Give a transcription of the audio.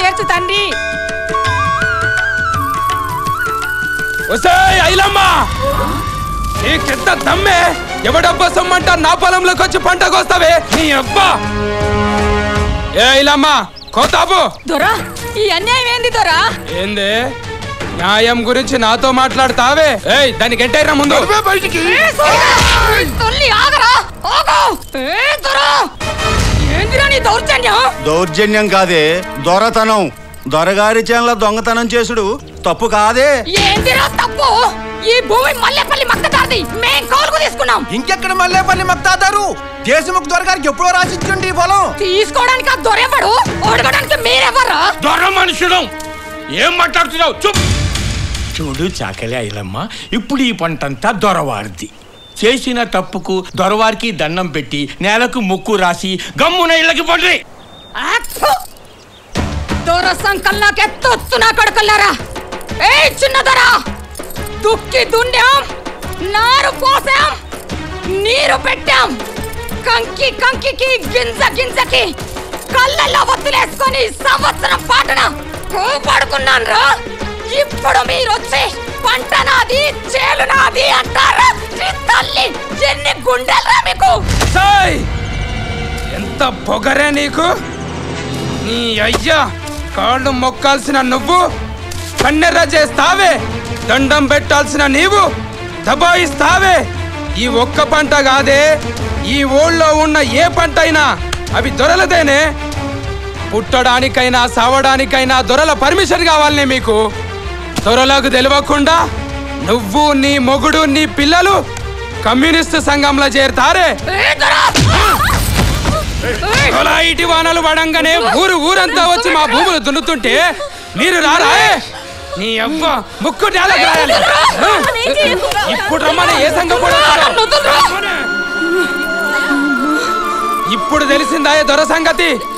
చేర్చు తండ్రి ఒసేయ్ ఐలమ్మ నీకెంత దమ్మే ఎవడబ్బా సొమ్మంట నా పొలంలోకి వచ్చి పంట కోస్తావే నీ అబ్బా ఏ ఐలమ్మ కోతాబు దొరా ఈ అన్యాయం ఏంది దొరా ఏందే న్యాయం గురించి నాతో మాట్లాడతావే ఏయ్ దానికి ఎంటైనా ముందు తల్లి ఆగరా ఆగు ఏ దొరా ఏందిరా నీ దౌర్జన్యం దౌర్జన్యం కాదే దొరతనం దొరగారి చేనుల దొంగతనం చేసుడు తప్పు కాదే ఏందిరా తప్పు ఈ భూమి మల్లెపల్లి మక్కదాది మేం కౌలుకు తీసుకున్నాం ఇంకెక్కడ మల్లేపల్లి మక్తాదారు దేశముఖ్ దొరగారికి ఎప్పుడో రాసిచ్చండి ఈ పొలం తీసుకోవడానికి ఆ దొరెవడు ఓడగడానికి మీరెవరు దొర మనుషులు ఏం మాట్లాడుతున్నావు చూప్ చూడు చాకలి ఐలమ్మ ఇప్పుడు ఈ పంటంతా దొరవారిది చేసిన తప్పుకు దొరవారికి దండం పెట్టి నేలకు ముక్కు రాసి గమ్మున ఇళ్ళకి పండ్రి దొర సంకల్లాకే తొత్తు నా కొడుకులారా ఏ చిన్న దొర దుక్కి దుండాం నారు పోసాం నీరు పెట్టాం కంకి కంకికి గింజ గింజకి కళ్ళల్లో ఒత్తులేసుకొని సంవత్సరం పాటున పడుకున్నాను రా ఇప్పుడు మీరొచ్చి పంట నాది చేలు నాది అంటారా నీ తల్లి ఎన్ని గుండెలరా మీకు సాయ్ ఎంత పొగరే నీకు నీ అయ్యా కాళ్ళు మొక్కాల్సిన నువ్వు కన్నెర్ర చేస్తావే దండం పెట్టాల్సిన నీవు దబాయిస్తావే ఈ ఒక్క పంట కాదే ఈ ఊళ్ళో ఉన్న ఏ పంట అయినా అవి దొరలదేనే పుట్టడానికైనా సావడానికైనా దొరల పర్మిషన్ కావాలనే మీకు దొరలకు తెలియకుండా నువ్వు నీ మొగుడు నీ పిల్లలు కమ్యూనిస్టు సంఘంలో చేరతారే అలా ఇటి వానలు పడంగానే ఊరు ఊరంతా వచ్చి మా భూములు దున్నుతుంటే మీరు రారా నీ అవ్వ ముక్కు నేలకు రాయాలి ఆ? ఇప్పుడు రమ్మని ఏ సంఘం కూడా వస్తారో? ఇప్పుడు తెలిసిందా ఏ దొర సంగతి